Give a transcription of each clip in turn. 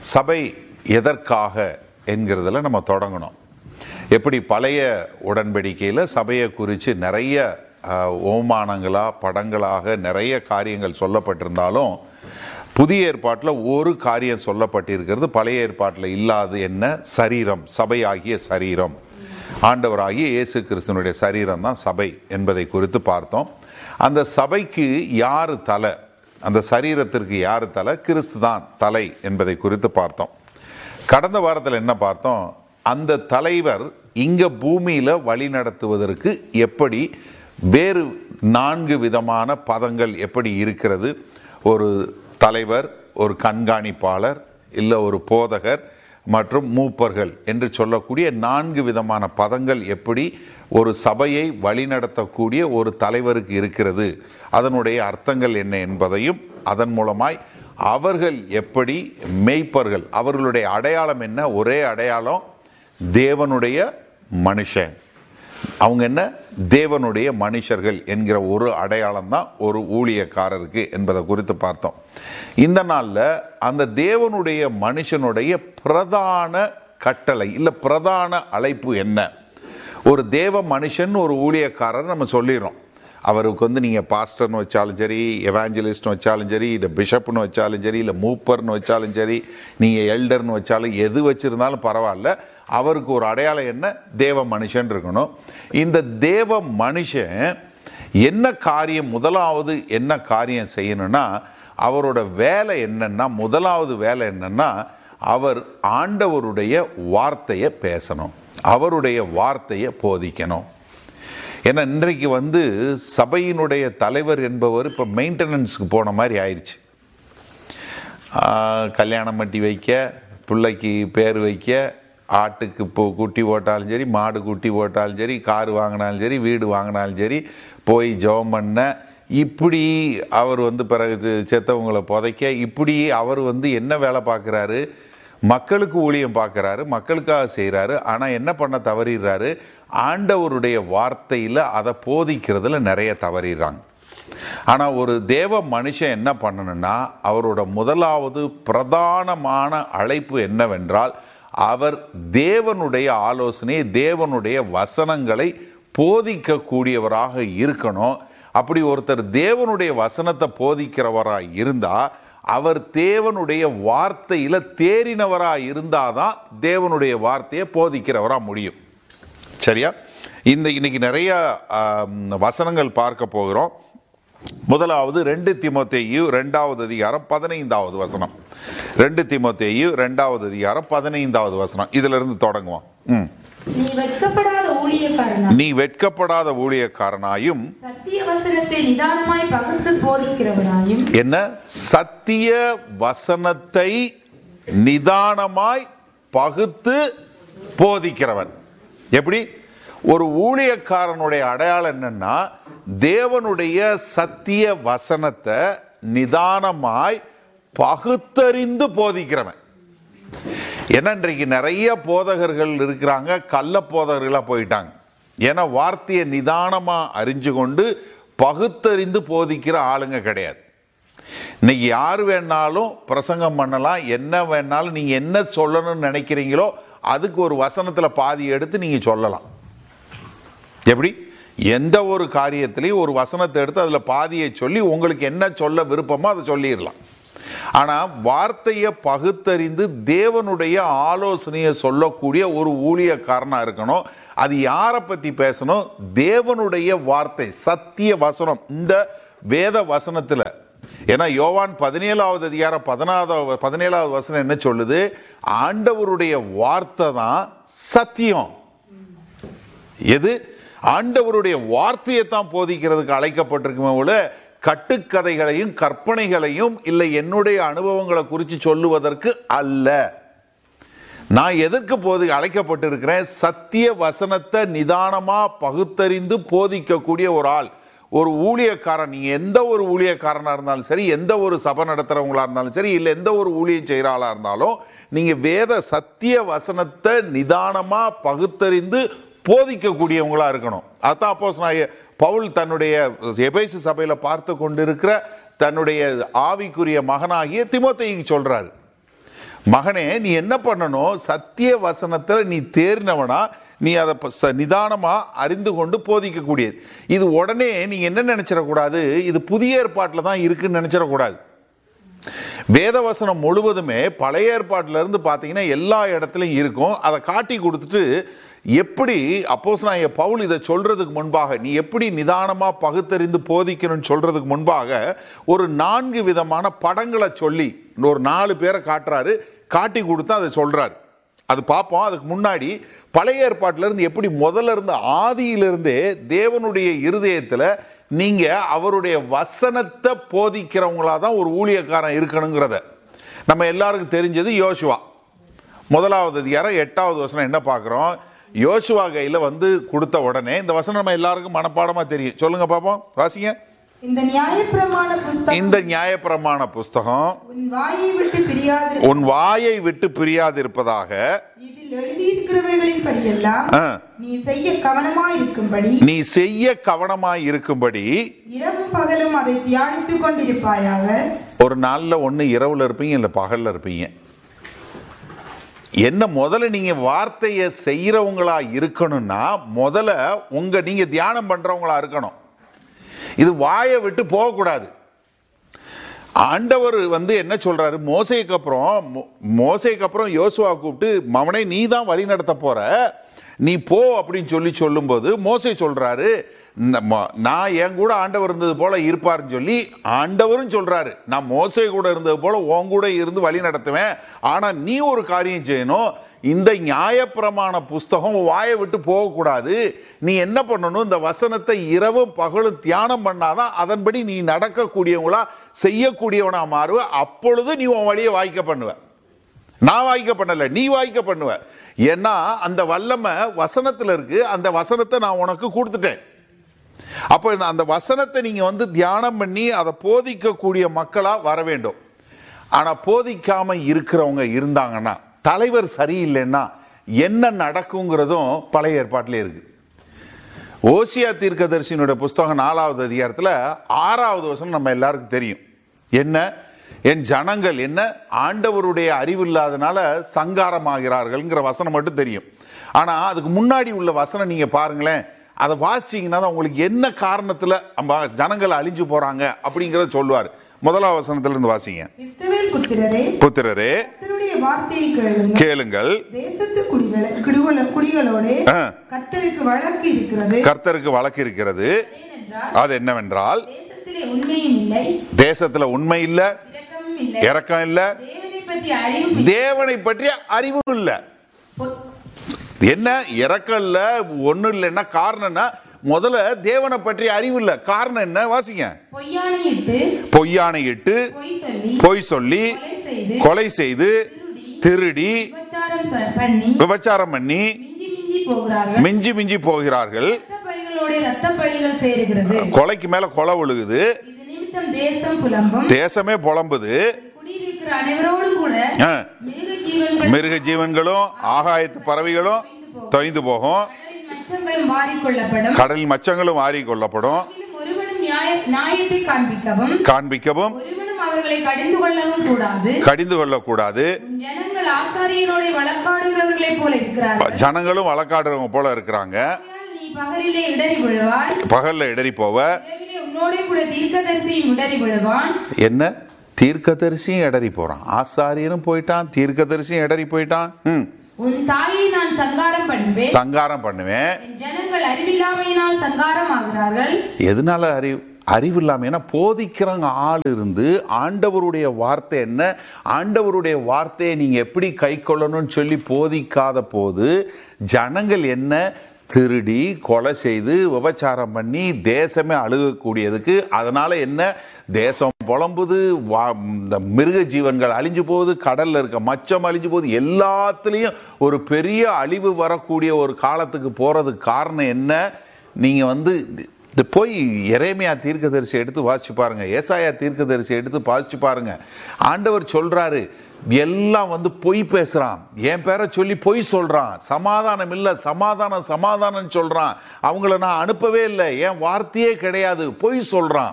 சபை எதற்காக என்கிறதுல நம்ம தொடங்கணும் எப்படி பழைய உடன்படிக்கையில் சபையை குறித்து நிறைய அஹ், ஓமானங்களா படங்களாக நிறைய காரியங்கள் சொல்லப்பட்டிருந்தாலும் புதிய ஏற்பாட்டில் ஒரு காரியம் சொல்லப்பட்டிருக்கிறது பழைய ஏற்பாட்டில் இல்லாது என்ன சரீரம் சபையாகிய சரீரம் ஆண்டவராகிய இயேசு கிறிஸ்துவனுடைய சரீரம் தான் சபை என்பதை குறித்து பார்த்தோம் அந்த சபைக்கு யார் தலை அந்த சரீரத்திற்கு யார் தலை கிறிஸ்து தான் தலை என்பதை குறித்து பார்த்தோம் கடந்த வாரத்தில் என்ன பார்த்தோம் அந்த தலைவர் இங்க பூமியில வழி நடத்துவதற்கு எப்படி வேறு நான்கு விதமான பதங்கள் எப்படி இருக்கிறது ஒரு தலைவர் ஒரு கண்காணிப்பாளர் இல்லை ஒரு போதகர் மற்றும் மூப்பர்கள் என்று சொல்லக்கூடிய நான்கு விதமான பதங்கள் எப்படி ஒரு சபையை வழிநடத்தக்கூடிய ஒரு தலைவருக்கு இருக்கிறது அதனுடைய அர்த்தங்கள் என்ன என்பதையும் அதன் மூலமாய் அவர்கள் எப்படி மெய்ப்பர்கள் அவர்களுடைய அடையாளம் என்ன ஒரே அடையாளம் தேவனுடைய மனுஷன் அவங்க என்ன தேவனுடைய மனுஷர்கள் என்கிற ஒரு அடையாளம் தான் ஒரு ஊழியக்காரருக்கு என்பதை குறித்து பார்த்தோம் இந்த நாளில் அந்த தேவனுடைய மனுஷனுடைய பிரதான கட்டளை இல்லை பிரதான அழைப்பு என்ன ஒரு தேவ மனுஷன் ஒரு ஊழியக்காரர் நம்ம சொல்லிடுறோம் அவருக்கு வந்து நீங்கள் பாஸ்டர்னு வச்சாலும் சரி எவாஞ்சலிஸ்ட்னு வச்சாலும் சரி இல்லை பிஷப்னு வச்சாலும் சரி இல்லை மூப்பர்னு வச்சாலும் சரி நீங்கள் எல்டர்னு வச்சாலும் எது வச்சிருந்தாலும் பரவாயில்ல அவருக்கு ஒரு அடையாளம் என்ன தேவ மனுஷன் இருக்கணும் இந்த தேவ மனுஷன் என்ன காரியம் முதலாவது என்ன காரியம் செய்யணும்னா அவரோட வேலை என்னன்னா முதலாவது வேலை என்னன்னா அவர் ஆண்டவருடைய வார்த்தையை பேசணும் அவருடைய வார்த்தையை போதிக்கணும் ஏன்னா இன்றைக்கு வந்து சபையினுடைய தலைவர் என்பவர் இப்போ மெயின்டெனன்ஸுக்கு போன மாதிரி ஆயிடுச்சு ஆஹ், கல்யாணம் பண்ணி வைக்க பிள்ளைக்கு பேர் வைக்க ஆட்டுக்கு இப்போ குட்டி போட்டாலும் சரி மாடு குட்டி போட்டாலும் சரி கார் வாங்கினாலும் சரி வீடு வாங்கினாலும் சரி போய் ஜெபம் பண்ண இப்படி அவர் வந்து பிறகு செ- செத்தவங்களை புதைக்க இப்படி அவர் வந்து என்ன வேலை பார்க்குறாரு மக்களுக்கு ஊழியம் பார்க்குறாரு மக்களுக்காக செய்கிறாரு ஆனால் என்ன பண்ண தவறிடுறாரு ஆண்டவருடைய வார்த்தையில் அதை போதிக்கிறதுல நிறைய தவறிடுறாங்க ஆனால் ஒரு தேவ மனுஷன் என்ன பண்ணணும்னா அவரோட முதலாவது பிரதானமான அழைப்பு என்னவென்றால் அவர் தேவனுடைய ஆலோசனை தேவனுடைய வசனங்களை போதிக்கக்கூடியவராக இருக்கணும் அப்படி ஒருத்தர் தேவனுடைய வசனத்தை போதிக்கிறவராக இருந்தா அவர் தேவனுடைய வார்த்தையில தேறினவராக இருந்தாதான் தேவனுடைய வார்த்தையை போதிக்கிறவரா முடியும் சரியா இந்த இன்னைக்கு நிறைய ஆம், வசனங்கள் பார்க்க போகிறோம் முதலாவது ரெண்டு திமோத்தேயு ரெண்டாவது அதிகாரம் பதினைந்தாவது வசனம் ரெண்டு திமோத்தேயு ரெண்டாவது அதிகாரம் பதினைந்தாவது வசனம் இதுல இருந்து தொடங்குவோம் ம். நீ வெட்கப்படாத ஊழியக்காரனா நீ வெட்கப்படாத ஊழியக்காரனாயும் சத்திய வசனத்தை நிதானமாய் பகுத்து போதிக்கிறவனாயும் என்ன சத்திய வசனத்தை நிதானமாய் பகுத்து போதிக்கிறவன் எப்படி ஒரு ஊழியக்காரனுடைய அடையாளம் என்னன்னா தேவனுடைய சத்திய வசனத்தை நிதானமாய் பகுத்தறிந்து போதிக்கிறவன் ஏன்னா இன்றைக்கு நிறைய போதகர்கள் இருக்கிறாங்க கள்ள போதகர்களாக போயிட்டாங்க ஏன்னா வார்த்தையை நிதானமாக அறிஞ்சு கொண்டு பகுத்தறிந்து போதிக்கிற ஆளுங்க கிடையாது இன்னைக்கு யார் வேணாலும் பிரசங்கம் பண்ணலாம் என்ன வேணாலும் நீங்கள் என்ன சொல்லணும்னு நினைக்கிறீங்களோ அதுக்கு ஒரு வசனத்தில் பாதி எடுத்து நீங்கள் சொல்லலாம் எப்படி எந்த ஒரு காரியத்திலையும் ஒரு வசனத்தை எடுத்து அதில் பாதியை சொல்லி உங்களுக்கு என்ன சொல்ல விருப்பமோ அதை சொல்லிடலாம் ஆனால் வார்த்தையை பகுத்தறிந்து தேவனுடைய ஆலோசனையை சொல்லக்கூடிய ஒரு ஊழியக்காரனாக இருக்கணும் அது யாரை பற்றி பேசணும் தேவனுடைய வார்த்தை சத்திய வசனம் இந்த வேத வசனத்தில் ஏன்னா யோவான் பதினேழாவது அதிகாரம் பதினாறாவது பதினேழாவது வசனம் என்ன சொல்லுது ஆண்டவருடைய வார்த்தை தான் சத்தியம் எது ஆண்டவருடைய வார்த்தையை தான் போதிக்கிறதுக்கு அழைக்கப்பட்டிருக்குமே போல கட்டுக்கதைகளையும் கற்பனைகளையும் இல்லை என்னுடைய அனுபவங்களை குறித்து சொல்லுவதற்கு அல்ல நான் எதற்கு போது அழைக்கப்பட்டிருக்கிறேன் சத்திய வசனத்தை நிதானமா பகுத்தறிந்து போதிக்கக்கூடிய ஒரு ஆள் ஒரு ஊழியக்காரன் நீங்க எந்த ஒரு ஊழியக்காரனா இருந்தாலும் சரி எந்த ஒரு சபை நடத்துறவங்களா இருந்தாலும் சரி இல்லை எந்த ஒரு ஊழியம் செய்கிற ஆளா இருந்தாலும் நீங்க வேத சத்திய வசனத்தை நிதானமா பகுத்தறிந்து போதிக்கக்கூடியவங்களா இருக்கணும் அதான் அப்போஸ் நான் பவுல் தன்னுடைய எபேசு சபையில பார்த்து கொண்டிருக்கிற தன்னுடைய ஆவிக்குரிய மகனாகிய திமோத்தேயுக்கு சொல்றாரு மகனே நீ என்ன பண்ணணும் சத்திய வசனத்துல நீ தேர்னவனா நீ அதை ப- ச- நிதானமா அறிந்து கொண்டு போதிக்கக்கூடியது இது உடனே நீங்க என்ன நினைச்சிடக்கூடாது இது புதிய ஏற்பாட்டில் தான் இருக்குன்னு நினைச்சிடக்கூடாது வேதவசனம் முழுவதுமே பழைய ஏற்பாட்டில இருந்து பார்த்தீங்கன்னா எல்லா இடத்துலையும் இருக்கும் அதை காட்டி கொடுத்துட்டு எப்படி அப்போஸ் நான் பவுல் இதை சொல்றதுக்கு முன்பாக நீ எப்படி நிதானமா பகுத்தறிந்து போதிக்கணும்னு சொல்றதுக்கு முன்பாக ஒரு நான்கு விதமான படங்களை சொல்லி ஒரு நாலு பேரை காட்டுறாரு காட்டி கொடுத்து அதை சொல்றாரு அது பார்ப்போம் அதுக்கு முன்னாடி பழைய ஏற்பாட்டில இருந்து எப்படி முதல்ல இருந்த ஆதியிலிருந்தே தேவனுடைய இருதயத்துல நீங்க அவருடைய வசனத்தை போதிக்கிறவங்களா தான் ஒரு ஊழியக்காரன் இருக்கணுங்கிறத நம்ம எல்லாருக்கும் தெரிஞ்சது யோசுவா முதலாவது அதிகாரம் எட்டாவது வசனம் என்ன பார்க்குறோம் யோசுவா கையில வந்து கொடுத்த உடனே இந்த வசனம் நம்ம எல்லாருக்கும் மனப்பாடமா தெரியும் சொல்லுங்க பாப்போம் வாசிங்க இந்த நியாயப்பிரமாண புஸ்தகம் இந்த நியாயப்பிரமாண புஸ்தகம் உன் வாயை விட்டு பிரியாது உன் வாயை விட்டு பிரியாதிருப்பதாக இதில் எழுதியிருக்கிறவைகளின் படியெல்லாம் ஆ. நீ செய்ய கவனமாயிருக்கும்படி நீ செய்ய கவனமாய் இருக்கும்படி இரவும் பகலும் அதை தியானித்துக் கொண்டிருப்பாயாக ஒரு நாள்ல ஒண்ணு இரவுல இருப்பீங்க இல்ல பகல்ல இருப்பீங்க என்ன முதல்ல நீங்க வார்த்தையை செய்யறவங்களா இருக்கணும்னா முதல்ல உங்க நீங்க தியானம் பண்றவங்களா இருக்கணும் இது வாயை விட்டு போகக்கூடாது ஆண்டவர் வந்து என்ன சொல்றாரு மோசைக்கு அப்புறம் மோ- மோசேக்கு அப்புறம் யோசுவா கூப்பிட்டு மவனை நீ தான் வழி நடத்த போற நீ போ அப்படின்னு சொல்லி சொல்லும்போது மோசே சொல்றாரு நம்ம- நான் என் கூட ஆண்டவர் இருந்தது போல இருப்பாருன்னு சொல்லி ஆண்டவரும் சொல்றாரு நான் மோசே கூட இருந்தது போல உன் கூட இருந்து வழி நடத்துவேன் ஆனா நீ ஒரு காரியம் செய்யணும் இந்த நியாயப்பிரமாண புஸ்தகம் உன் வாயை விட்டு போகக்கூடாது நீ என்ன பண்ணணும் இந்த வசனத்தை இரவும் பகலும் தியானம் பண்ணாதான் அதன்படி நீ நடக்கக்கூடியவங்களா செய்யக்கூடியவனா மாறுவ அப்பொழுது நீ உன் வழியை வாய்க்க பண்ணுவ நான் வாய்க்க பண்ணல நீ வாய்க்க பண்ணுவ ஏன்னா அந்த வல்லமை வசனத்துல இருக்கு அந்த வசனத்தை நான் உனக்கு கொடுத்துட்டேன் அப்போ இந்த- அந்த வசனத்தை நீங்க வந்து தியானம் பண்ணி அதை போதிக்கக்கூடிய மக்களா வர வேண்டும் ஆனா போதிக்காம இருக்கிறவங்க இருந்தாங்கன்னா தலைவர் சரியில்லைன்னா என்ன நடக்குங்கிறதும் பழைய ஏற்பாட்டிலே இருக்கு ஓசியா தீர்க்கதரிசியினுடைய புஸ்தகம் நாலாவது அதிகாரத்துல ஆறாவது வசனம் நம்ம எல்லாருக்கும் தெரியும் என்ன என் ஜனங்கள் என்ன ஆண்டவருடைய அறிவு இல்லாதனால சங்காரமாகிறார்கள்ங்கிற வசனம் மட்டும் தெரியும் ஆனா அதுக்கு முன்னாடி உள்ள வசனம் நீங்க பாருங்களேன் அதை வாசிச்சீங்கன்னா தான் உங்களுக்கு என்ன காரணத்துல நம்ம ஜனங்கள் அழிஞ்சு போறாங்க அப்படிங்கறத சொல்லுவார் முதலாவது வசனத்துல இருந்து வாசிங்க இஸ்ரவேல் புத்திரரே புத்திரரே கர்த்தருடைய வார்த்தையை கேளுங்கள் கேளுங்கள் தேசத்து குடிகள குடிகள குடிகளோடு ஆ. கர்த்தருக்கு வழக்கு இருக்கிறது கர்த்தருக்கு வழக்கு இருக்கிறது ஏனென்றால் அது என்னவென்றால் தேசத்திலே உண்மையும் இல்லை தேசத்துல உண்மை இல்ல இரக்கமும் இல்லை இரக்கம் இல்ல தேவனை பற்றி அறிவும் இல்லை. தேவனை பற்றிய அறிவும் இல்ல பொ- என்ன இறக்கம் இல்ல ஒண்ணு இல்லைன்னா காரணம்னா முதல்ல தேவனை பற்றிய அறிவு இல்ல காரணம் என்ன வாசிங்க பொய்யானையிட்டு பொய்யானை இட்டு பொய் சொல்லி பொய் சொல்லி கொலை செய்து கொலை செய்து திருடி விபச்சாரம் சொ- பண்ணி விபச்சாரம் பண்ணி மிஞ்சி மிஞ்சி போகிறார்கள் மிஞ்சி மிஞ்சி போகிறார்கள் ரத்த பழிகளோட ரத்த பழிகள் சேருகிறது கொலைக்கு மேல கொலை விழுகுது இது நிமித்தம் தேசம் புலம்பும் தேசமே புலம்புது குடியிருக்கிற அனைவரோடும் கூட ஆ, மிருக ஜீவன்கள் மிருக ஜீவன்களும் ஆகாயத்து பறவைகளும் தொய்ந்து போகும் கடலின் மச்சங்களும் வாரிக்கொள்ளப்படும் கடலில் மச்சங்களும் வாரி கொள்ளப்படும் அதிலும் ஒருவனும் நியாய நியாயத்தை காண்பிக்கவும் காண்பிக்கவும் ஒருவனும் அவர்களை கடிந்து கொள்ளவும் கூடாது கடிந்து கொள்ளக்கூடாது உன் ஜனங்கள் ஆசாரியனோட வழக்காடுகிறவர்களைப் போல இருக்கிறார்கள் ஜனங்களும் வழக்காடுறவங்க போல இருக்கிறாங்க ஆகையால் நீ பகலிலே இடறி விழுவாய் பகல்ல இடறி போவ இரவிலே உன்னோடே கூட தீர்க்கதரிசியும் இடறி விழுவான் என்ன தீர்க்கதரிசியும் இடறி போறான் ஆசாரியனும் போயிட்டான் தீர்க்கதரிசியும் இடறி போயிட்டான் ம். உன் தாயை நான் சங்காரம் பண்ணுவேன் சங்காரம் பண்ணுவேன் என் ஜனங்கள் அறிவில்லாமையினால் சங்காரம் ஆகிறார்கள் எதனால அறிவு அறிவு இல்லாம ஏன்னா போதிக்கிறவங்க ஆள் இருந்து ஆண்டவருடைய வார்த்தை என்ன ஆண்டவருடைய வார்த்தையை நீங்க எப்படி கை கொள்ளணும்னு சொல்லி போதிக்காத போது ஜனங்கள் என்ன திருடி கொலை செய்து விபச்சாரம் பண்ணி தேசமே அழுகக்கூடியதுக்கு அதனால என்ன தேசம் புலம்புது வா- இந்த மிருக ஜீவன்கள் அழிஞ்சு போகுது கடல்ல இருக்க மச்சம் அழிஞ்சு போகுது எல்லாத்துலேயும் ஒரு பெரிய அழிவு வரக்கூடிய ஒரு காலத்துக்கு போறதுக்கு காரணம் என்ன நீங்க வந்து இது போய் எரேமியா தீர்க்கதரிசி எடுத்து வாசிச்சு பாருங்க ஏசாயா தீர்க்கதரிசி எடுத்து வாசிச்சு பாருங்க ஆண்டவர் சொல்றாரு எல்லாம் வந்து பொய் பேசுறான் என் பேரை சொல்லி பொய் சொல்றான் சமாதானம் இல்ல சமாதானம் சமாதானம் சொல்றான் அவங்கள நான் அனுப்பவே இல்லை என் வார்த்தையே கிடையாது பொய் சொல்றான்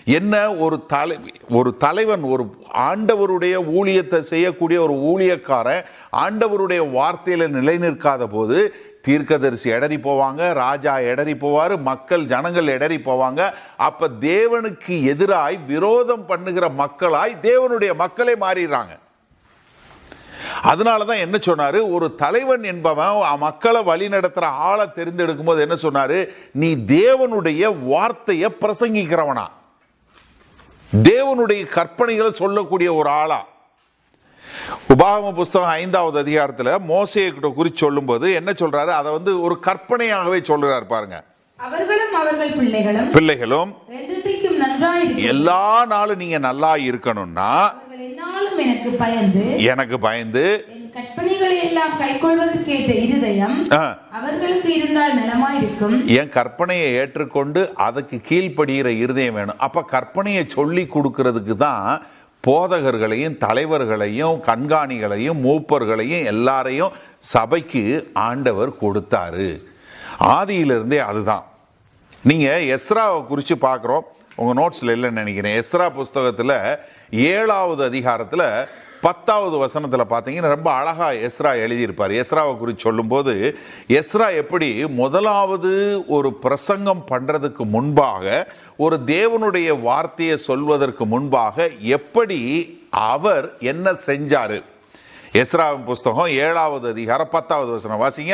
என்ன ஒரு தலை ஒரு தலைவன் ஒரு ஆண்டவருடைய ஊழியத்தை செய்யக்கூடிய ஒரு ஊழியக்காரன் ஆண்டவருடைய வார்த்தையில நிலை நிற்காத போது தீர்க்கதரிசி எடறி போவாங்க ராஜா எடறி போவாரு மக்கள் ஜனங்கள் எடறி போவாங்க அப்ப தேவனுக்கு எதிராய் விரோதம் பண்ணுகிற மக்களாய் தேவனுடைய மக்களே மாறிடுறாங்க அதனால தான் என்ன சொன்னாரு ஒரு தலைவன் என்பவன் அ- மக்களை வழி நடத்துற ஆளை தெரிந்தெடுக்கும் போது என்ன சொன்னாரு நீ தேவனுடைய வார்த்தையை பிரசங்கிக்கிறவனா தேவனுடைய கற்பனைகளை சொல்லக்கூடிய ஒரு ஆளா உபாகம புஸ்தகம் ஐந்தாவது அதிகாரத்துல மோசையை கிட்ட குறித்து சொல்லும்போது என்ன சொல்றாரு அதை வந்து ஒரு கற்பனையாகவே சொல்றாரு பாருங்க அவர்களும் அவர்கள் பிள்ளைகளும் பிள்ளைகளும் ரெண்டுக்கும் நன்றாயிருக்கும் எல்லா நாளும் நீங்க நல்லா இருக்கணும்னா அவர்கள் என்னாலும் எனக்கு பயந்து எனக்கு பயந்து என் கற்பனைகளை எல்லாம் கைக்கொள்வதற்கேற்ற இருதயம் ஆ, அவர்களுக்கு இருந்தால் நலமாயிருக்கும் என் கற்பனையை ஏற்றுக்கொண்டு அதுக்கு கீழ்ப்படுகிற இருதயம் வேணும் அப்ப கற்பனையை சொல்லி கொடுக்கறதுக்கு தான் போதகர்களையும் தலைவர்களையும் கண்காணிகளையும் மூப்பர்களையும் எல்லாரையும் சபைக்கு ஆண்டவர் கொடுத்தாரு ஆதியிலிருந்தே அதுதான் நீங்க எஸ்ராவை குறித்து பார்க்குறோம் உங்க நோட்ஸ்ல இல்லைன்னு நினைக்கிறேன் எஸ்ரா புஸ்தகத்துல ஏழாவது அதிகாரத்துல பத்தாவது வசனத்துல பார்த்தீங்கன்னா ரொம்ப அழகா எஸ்ரா எழுதியிருப்பார் எஸ்ராவை குறித்து சொல்லும்போது எஸ்ரா எப்படி முதலாவது ஒரு பிரசங்கம் பண்றதுக்கு முன்பாக ஒரு தேவனுடைய வார்த்தையை சொல்வதற்கு முன்பாக எப்படி அவர் என்ன செஞ்சாரு எஸ்ராவின் புஸ்தகம் ஏழாவது அதிகாரம் பத்தாவது வசனம் வாசிங்க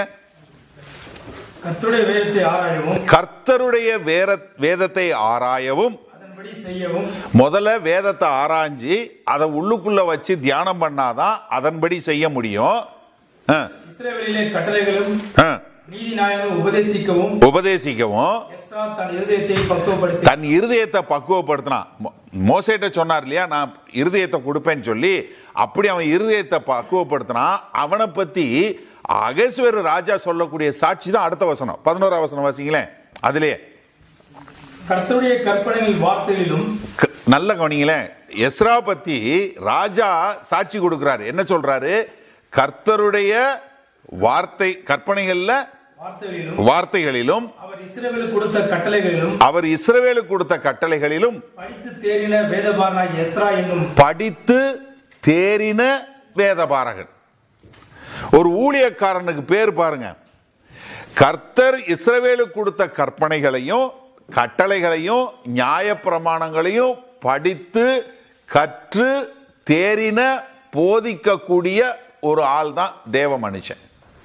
கர்த்தருடைய வேதத்தை ஆராயவும் கர்த்தருடைய வேர வேதத்தை ஆராயவும் அதன்படி செய்யவும் முதல்ல வேதத்தை ஆராய்ஞ்சி அதை உள்ளுக்குள்ள வச்சு தியானம் பண்ணாதான் அதன்படி செய்ய முடியும் ஆ, இஸ்ரவேலிலே கட்டளைகளும் ஆ. நீதி நியாயங்களும் உபதேசிக்கவும் உபதேசிக்கவும் எஸ்ரா தன் இருதயத்தை பக்குவப்படுத்தி தன் இருதயத்தை பக்குவப்படுத்தினான் மோ- மோசேட்ட சொன்னார் இல்லையா நான் இருதயத்தை கொடுப்பேன்னு சொல்லி அப்படி அவன் இருதயத்தை பக்குவப்படுத்தினான் அவனை பத்தி அகேஸ்வர ராஜா சொல்லக்கூடிய சாட்சி தான் அடுத்த வசனம் பதினோரா வசனம் வாசிங்களேன் அதுலயே கர்த்தருடைய கற்பனைகள் வார்த்தைகளிலும் க- நல்ல கவனிங்களேன் எஸ்ரா பத்தி ராஜா சாட்சி கொடுக்கிறாரு என்ன சொல்றாரு கர்த்தருடைய வார்த்தை கற்பனைகள்ல வார்த்தைகளிலும் வார்த்தைகளிலும் அவர் இஸ்ரவேலுக்கு கொடுத்த கட்டளைகளிலும் அவர் இஸ்ரவேலுக்கு கொடுத்த கட்டளைகளிலும் படித்து தேறின வேதபாரனாய் எஸ்ரா என்னும் படித்து தேறின வேதபாரகன் ஒரு ஊழியக்காரனுக்கு பேர் பாருங்க கர்த்தர் இஸ்ரவேலுக்கு கொடுத்த கற்பனைகளையும் கட்டளைகளையும் நியாயப்பிரமாணங்களையும் படித்து கற்று தேறின போதிக்கக்கூடிய ஒரு ஆள் தான் தேவ மனுஷன்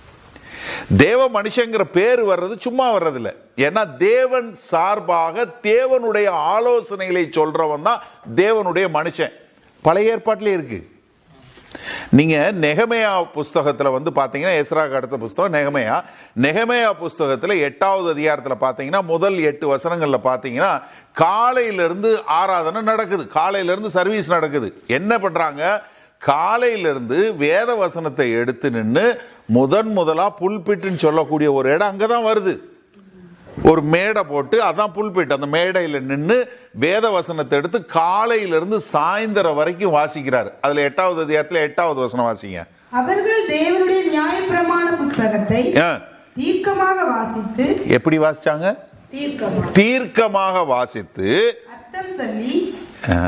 தேவ மனுஷங்கிற பேர் வர்றது சும்மா வர்றதில்ல ஏன்னா தேவன் சார்பாக தேவனுடைய ஆலோசனைகளை சொல்றவன் தான் தேவனுடைய மனுஷன் பழைய ஏற்பாட்டிலே இருக்கு நீங்க நெகமையா புஸ்தகத்துல வந்து பாத்தீங்கன்னா எஸ்ராக்கு அடுத்த புஸ்தகம் நெகமையா நெகமையா புஸ்தகத்துல எட்டாவது அதிகாரத்துல பாத்தீங்கன்னா முதல் எட்டு வசனங்கள்ல பாத்தீங்கன்னா காலையில இருந்து ஆராதனை நடக்குது காலையில இருந்து சர்வீஸ் நடக்குது என்ன பண்றாங்க காலையில இருந்து வேத வசனத்தை எடுத்து நின்று முதன் முதலா புல்பிட்டுன்னு சொல்லக்கூடிய ஒரு இடம் அங்கதான் வருது ஒரு மேடை போட்டு அதான் புல்பிட் அந்த மேடையில் நின்று வேத வசனத்தை எடுத்து காலையிலிருந்து சாயந்தரம் வரைக்கும் வாசிக்கிறார் அதுல எட்டாவது அதிகாரத்துல எட்டாவது வசனம் வாசிங்க அவர்கள் தேவனுடைய நியாயப்பிரமாண புஸ்தகத்தை ஆ, தீர்க்கமாக வாசித்து எப்படி வாசிச்சாங்க தீர்க்கமாக தீர்க்கமாக வாசித்து அர்த்தம் சொல்லி ஆ,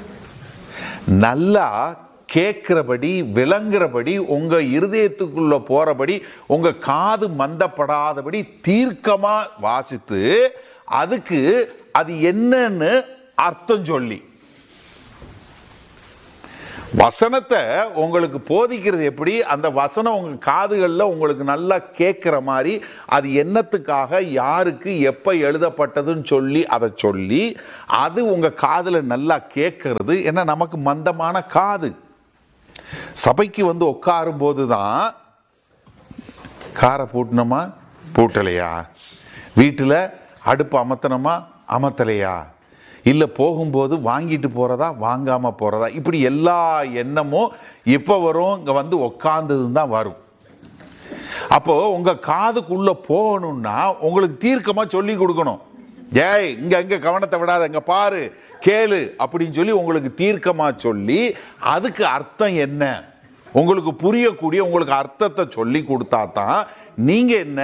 நல்லா கேட்கிறபடி விளங்குறபடி உங்க இருதயத்துக்குள்ள போறபடி உங்க காது மந்தப்படாதபடி தீர்க்கமா வாசித்து அதுக்கு அது என்னன்னு அர்த்தம் சொல்லி வசனத்தை உங்களுக்கு போதிக்கிறது எப்படி அந்த வசனம் உங்க காதுகள்ல உங்களுக்கு நல்லா கேட்கிற மாதிரி அது என்னத்துக்காக யாருக்கு எப்ப எழுதப்பட்டதுன்னு சொல்லி அதை சொல்லி அது உங்க காதுல நல்லா கேட்கறது என்ன நமக்கு மந்தமான காது சபைக்கு வந்து உட்காரும் போதுதான் காரை பூட்டணுமா பூட்டலையா வீட்டில் அடுப்பு அமர்த்தணுமா அமர்த்தலையா இல்லை போகும்போது வாங்கிட்டு போகிறதா வாங்காமல் போகிறதா இப்படி எல்லா எண்ணமும் இப்போ வரும் இங்கே வந்து உக்காந்தது தான் வரும் அப்போ உங்க காதுக்குள்ள போகணும்னா உங்களுக்கு தீர்க்கமா சொல்லி கொடுக்கணும் ஏய் இங்க இங்க கவனத்தை விடாத இங்க பாரு கேளு அப்படின்னு சொல்லி உங்களுக்கு தீர்க்கமா சொல்லி அதுக்கு அர்த்தம் என்ன உங்களுக்கு புரியக்கூடிய உங்களுக்கு அர்த்தத்தை சொல்லி கொடுத்தா தான் நீங்க என்ன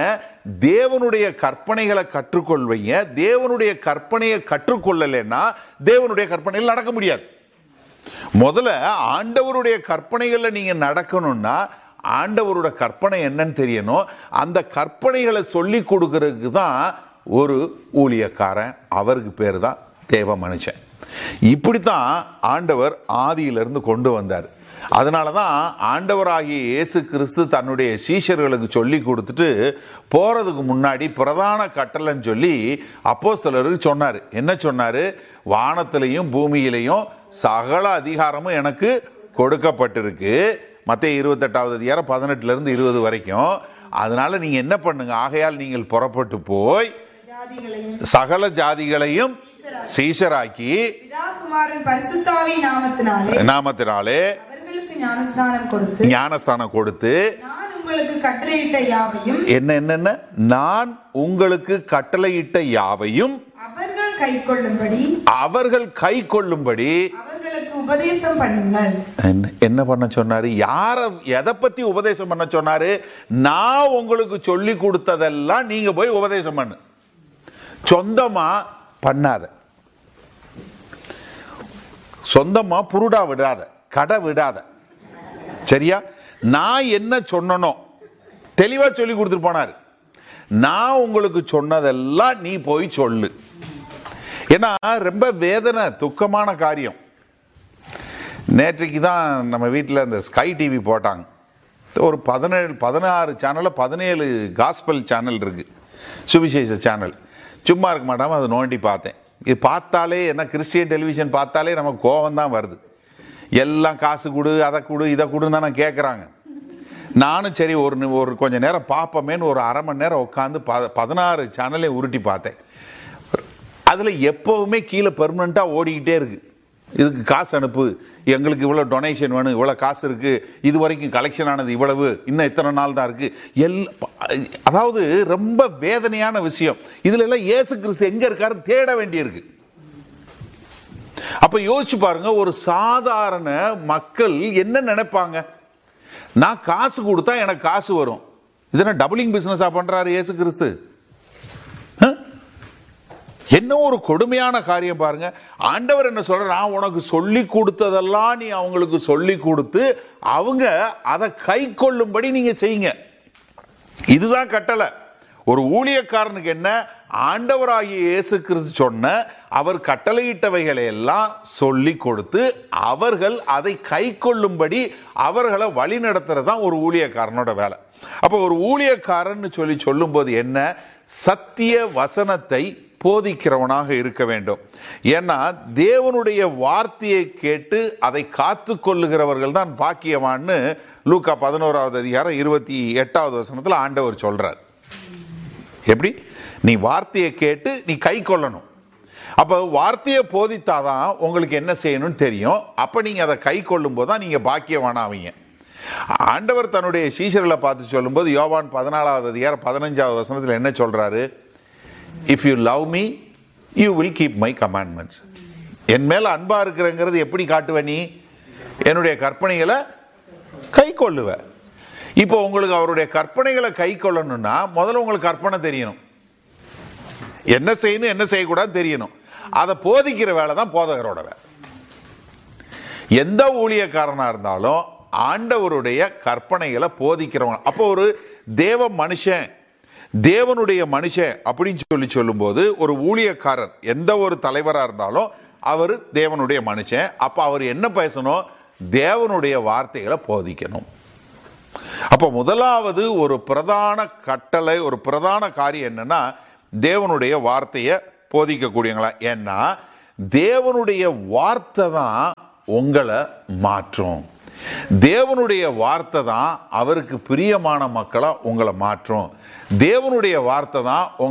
தேவனுடைய கற்பனைகளை கற்றுக்கொள்வீங்க தேவனுடைய கற்பனையை கற்றுக்கொள்ளலைன்னா தேவனுடைய கற்பனையில் நடக்க முடியாது முதல்ல ஆண்டவருடைய கற்பனைகள்ல நீங்க நடக்கணும்னா ஆண்டவரோட கற்பனை என்னன்னு தெரியணும் அந்த கற்பனைகளை சொல்லி கொடுக்கறதுக்கு தான் ஒரு ஊழியக்காரன் அவருக்கு பேர் தான் தேவ மனுஷன் இப்படித்தான் ஆண்டவர் ஆதியிலிருந்து கொண்டு வந்தார் அதனால தான் ஆண்டவராகிய இயேசு கிறிஸ்து தன்னுடைய சீஷர்களுக்கு சொல்லி கொடுத்துட்டு போறதுக்கு முன்னாடி பிரதான கட்டளைன்னு சொல்லி அப்போஸ்தலருக்கு சொன்னார் என்ன சொன்னார் வானத்திலையும் பூமியிலையும் சகல அதிகாரமும் எனக்கு கொடுக்கப்பட்டிருக்கு மத்திய இருபத்தெட்டாவது அதிகாரம் பதினெட்டுல இருந்து இருபது வரைக்கும் அதனால நீங்க என்ன பண்ணுங்க ஆகையால் நீங்கள் புறப்பட்டு போய் ஜாதிகளையும் சகல ஜாதிகளையும் சீஷராக்கி பிதாகுமாரன் பரிசுத்தாவி நாமத்தினாலே நாமத்தினாலே அவர்களுக்கு ஞானஸ்நானம் கொடுத்து ஞானஸ்தானம் கொடுத்து நான் உங்களுக்கு கட்டளையிட்ட யாவையும் என்ன என்னென்ன நான் உங்களுக்கு கட்டளையிட்ட யாவையும் அவர்கள் கைக்கொள்ளும்படி அவர்கள் கை கொள்ளும்படி அவர்களுக்கு உபதேசம் பண்ணுங்கள் என்ன- என்ன பண்ண சொன்னாரு யார எதை பத்தி உபதேசம் பண்ண சொன்னாரு நான் உங்களுக்கு சொல்லி கொடுத்ததெல்லாம் நீங்க போய் உபதேசம் பண்ணு சொந்தமா பண்ணாத சொந்தமா புருடா விடாத கடை விடாத சரியா நான் என்ன சொன்னனோ தெளிவா சொல்லி கொடுத்துட்டு போனாரு நான் உங்களுக்கு சொன்னதெல்லாம் நீ போய் சொல்லு ஏன்னா ரொம்ப வேதனை துக்கமான காரியம் நேற்றைக்கு தான் நம்ம வீட்டில் இந்த ஸ்கை டிவி போட்டாங்க ஒரு பதினேழு பதினாறு சேனலில் பதினேழு காஸ்பல் சேனல் இருக்கு சுவிசேஷ சேனல் சும்மா இருக்க மாட்டாமல் அதை நோண்டி பார்த்தேன் இது பார்த்தாலே என்ன கிறிஸ்டியன் டெலிவிஷன் பார்த்தாலே நமக்கு கோபம் தான் வருது எல்லாம் காசு கொடு அதை கொடு இதை கொடுன்னு தானே கேட்குறாங்க நானும் சரி ஒரு நி- ஒரு கொஞ்ச நேரம் பார்ப்போமேன்னு ஒரு அரை மணி நேரம் உட்காந்து ப பதினாறு சேனலையும் உருட்டி பார்த்தேன் அதில் எப்போவுமே கீழே பெர்மனண்ட்டாக ஓடிக்கிட்டே இருக்கு இதுக்கு காசு அனுப்பு எங்களுக்கு இவ்வளோ டொனேஷன் வேணும் இவ்வளோ காசு இருக்கு இது வரைக்கும் கலெக்ஷன் ஆனது இவ்வளவு இன்னும் இத்தனை நாள் தான் இருக்கு எல்லா அதாவது ரொம்ப வேதனையான விஷயம் இதுல எல்லாம் இயேசு கிறிஸ்து எங்க இருக்காரு தேட வேண்டியிருக்கு அப்ப யோசிச்சு பாருங்க ஒரு சாதாரண மக்கள் என்ன நினைப்பாங்க நான் காசு கொடுத்தா எனக்கு காசு வரும் இதென்ன டபுளிங் பிசினஸா பண்றாரு இயேசு கிறிஸ்து ஆ? என்ன ஒரு கொடுமையான காரியம் பாருங்க ஆண்டவர் என்ன சொல்ற நான் உனக்கு சொல்லி கொடுத்ததெல்லாம் நீ அவங்களுக்கு சொல்லி கொடுத்து அவங்க அதை கை கொள்ளும்படி நீங்க செய்யுங்க இதுதான் கட்டளை ஒரு ஊழியக்காரனுக்கு என்ன ஆண்டவராகிய இயேசு கிறிஸ்து சொன்ன அவர் கட்டளையிட்டவைகளை எல்லாம் சொல்லி கொடுத்து அவர்கள் அதை கை கொள்ளும்படி அவர்களை வழி நடத்துறது தான் ஒரு ஊழியக்காரனோட வேலை அப்போ ஒரு ஊழியக்காரன் சொல்லி சொல்லும்போது என்ன சத்திய வசனத்தை போதிக்கிறவனாக இருக்க வேண்டும் ஏன்னா தேவனுடைய வார்த்தையை கேட்டு அதை காத்து கொள்ளுகிறவர்கள் தான் பாக்கியவான்னு லூக்கா பதினோராவது அதிகாரம் இருபத்தி எட்டாவது வசனத்தில் ஆண்டவர் சொல்றார் எப்படி நீ வார்த்தையை கேட்டு நீ கை கொள்ளணும் அப்போ வார்த்தையை போதித்தாதான் உங்களுக்கு என்ன செய்யணும்னு தெரியும் அப்போ நீங்கள் அதை கை கொள்ளும் போது தான் நீங்கள் பாக்கியவானாவீங்க ஆண்டவர் தன்னுடைய சீஷர்களை பார்த்து சொல்லும்போது யோவான் பதினாலாவது அதிகாரம் பதினஞ்சாவது வசனத்தில் என்ன சொல்றாரு if you love me you will keep my commandments என் மேல அன்பா இருக்கிறங்கிறது எப்படி காட்டுவ நீ என்னுடைய கற்பனைகளை கை கொள்ளுவ இப்போ உங்களுக்கு அவருடைய கற்பனைகளை கை கொள்ளணும்னா முதல்ல உங்களுக்கு கற்பனை தெரியணும் என்ன செய்யணும் என்ன செய்யக்கூடாது தெரியணும் அதை போதிக்கிற வேலை தான் போதகரோட வேலை எந்த ஊழியக்காரனா இருந்தாலும் ஆண்டவருடைய கற்பனைகளை போதிக்கிறவங்க அப்போ ஒரு தேவ மனுஷன் தேவனுடைய மனுஷன் அப்படின்னு சொல்லி சொல்லும்போது ஒரு ஊழியக்காரர் எந்த ஒரு தலைவரா இருந்தாலும் அவர் தேவனுடைய மனுஷன் அப்ப அவர் என்ன பேசணும் தேவனுடைய வார்த்தைகளை போதிக்கணும் அப்போ முதலாவது ஒரு பிரதான கட்டளை ஒரு பிரதான காரியம் என்னன்னா தேவனுடைய வார்த்தையை போதிக்கக்கூடியங்களா ஏன்னா தேவனுடைய வார்த்தை தான் உங்களை மாற்றும் தேவனுடைய வார்த்தை தான் அவருக்கு பிரியமான மக்களா உங்களை மாற்றும் தேவனுடைய வார்த்தை தான் உங்க